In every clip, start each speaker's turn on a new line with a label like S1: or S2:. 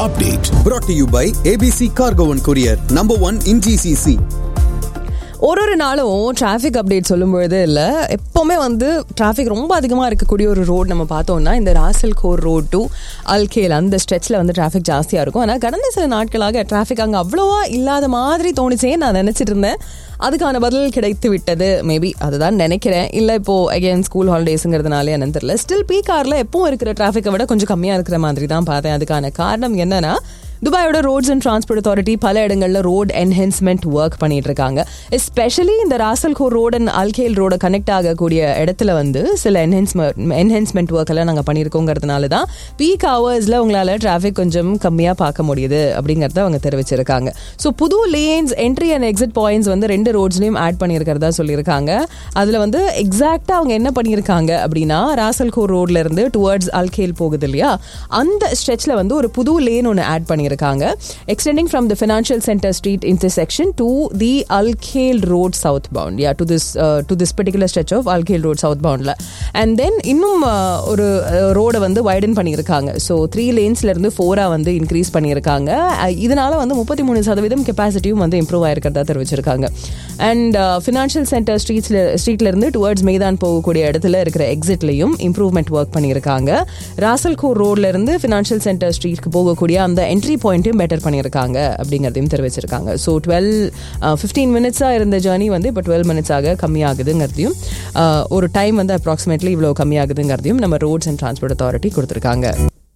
S1: update. Brought to you by ABC Cargo and Courier, number one in GCC.
S2: ஒரு ஒரு நாளும் traffic update சொல்லும் பொழுது இல்லை எப்போவுமே வந்து டிராஃபிக் ரொம்ப அதிகமாக இருக்கக்கூடிய ஒரு ரோடு நம்ம பார்த்தோம்னா இந்த Ras Al Khor road to Al Khail அந்த ஸ்ட்ரெச்சில் வந்து டிராஃபிக் ஜாஸ்தியாக இருக்கும் ஆனால் கடந்த சில நாட்களாக டிராஃபிக் அங்கே அவ்வளோவா இல்லாத மாதிரி தோணுச்சே நான் நினச்சிட்டு இருந்தேன் அதுக்கான பதில் கிடைத்து விட்டது மேபி அதுதான் நினைக்கிறேன் இல்லை இப்போ அகைன் ஸ்கூல் ஹாலிடேஸுங்கிறதுனால என்னன்னு தெரியல ஸ்டில் பீ காரில் எப்பவும் இருக்கிற டிராஃபிக்கை விட கொஞ்சம் கம்மியாக இருக்கிற மாதிரி தான் பார்த்தேன் அதுக்கான காரணம் என்னன்னா துபாயோட ரோட்ஸ் அண்ட் டிரான்ஸ்போர்ட் அத்தாரிட்டி பல இடங்களில் ரோட் என்ஹென்ஸ்மெண்ட் ஒர்க் பண்ணிட்டு இருக்காங்க எஸ்பெஷலி இந்த ராசல்கோர் ரோட் அண்ட் அல்கேல் ரோட கனெக்ட் ஆகக்கூடிய இடத்துல வந்து சில என்ஹென்ஸ்மெண்ட் என்ஹென்ஸ்மெண்ட் ஒர்க் எல்லாம் நாங்கள் பண்ணியிருக்கோங்கிறதுனால தான் பீக் ஹவர்ஸில் உங்களால் டிராஃபிக் கொஞ்சம் கம்மியாக பார்க்க முடியுது அப்படிங்கிறத அவங்க தெரிவிச்சிருக்காங்க ஸோ புது lanes entry and exit points வந்து ரெண்டு ரோட்ஸ்லையும் ஆட் பண்ணியிருக்கிறதா சொல்லியிருக்காங்க அதில் வந்து எக்ஸாக்டாக அவங்க என்ன பண்ணியிருக்காங்க அப்படின்னா ராசல்கோர் ரோட்ல இருந்து டுவர்ட்ஸ் அல்கேல் போகுது இல்லையா அந்த ஸ்ட்ரெச்சில் வந்து ஒரு புது லேன் ஒன்று ஆட் பண்ணி பண்ணியிருக்காங்க extending from the financial centre street intersection to the Al Khail road south bound yeah to this to this particular stretch of Al Khail road south பவுண்டில் அண்ட் தென் இன்னும் ஒரு ரோடை வந்து வைடன் பண்ணியிருக்காங்க ஸோ த்ரீ லேன்ஸ்ல இருந்து ஃபோராக வந்து இன்க்ரீஸ் பண்ணியிருக்காங்க இதனால வந்து முப்பத்தி மூணு சதவீதம் கெப்பாசிட்டியும் வந்து இம்ப்ரூவ் ஆயிருக்கிறதா தெரிவிச்சிருக்காங்க அண்ட் ஃபினான்ஷியல் சென்டர் ஸ்ட்ரீட்ஸ்ல ஸ்ட்ரீட்ல இருந்து டுவர்ட்ஸ் மெய்தான் போகக்கூடிய இடத்துல இருக்கிற எக்ஸிட்லையும் இம்ப்ரூவ்மெண்ட் ஒர்க் பண்ணியிருக்காங்க ராசல்கோர் ரோட்ல இருந்து ஃபினான்ஷியல் சென்டர் ஸ்ட்ரீட்க்கு போகக்கூடிய அந்த என்ட்ரி பாயிண்ட்டையும் பெட்டர் பண்ணியிருக்காங்க அப்படிங்கிறதையும் தெரிவிச்சிருக்காங்க ஸோ டுவெல் ஃபிஃப்டீன் மினிட்ஸாக இருந்த ஜேர்னி வந்து இப்போ டுவெல் மினிட்ஸாக கம்மியாகுதுங்கிறதையும் ஒரு டைம் வந்து அப்ராக்சிமேட்லி இவ்வளோ கம்மியாகுதுங்கிறதையும் நம்ம ரோட்ஸ் அண்ட் டிரான்ஸ்போர்ட் அத்தாரிட்டி கொடுத்துருக்காங்க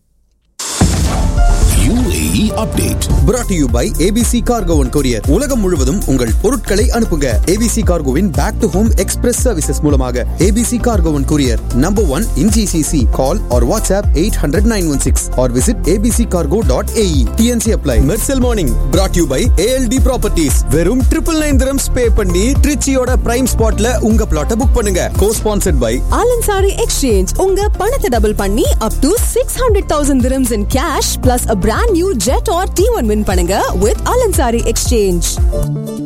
S1: UAE update. Brought to you by ABC Cargo and Courier. உலகம் முழுவதும் உங்கள் பொருட்களை அனுப்புங்க ABC Cargoவின் back to home express services மூலமாக ABC Cargo and Courier, number one in GCC. Call or WhatsApp 800-916 or visit abccargo.ae. TNC apply. Mersal Morning. Brought to you by ALD Properties. வெறும் triple nine dirhams pay பண்ணி ட்ரிச்சியோட prime ஸ்பாட்ல உங்க பிளாட்டை book பண்ணுங்க co sponsored by
S3: Al Ansari exchange உங்க பணத்தை double பண்ணி up to six hundred thousand dirhams in cash plus a brand new Jetour T one win பண்ணுங்க வித் ஆலன்சாரி எக்ஸ்சேஞ்ச்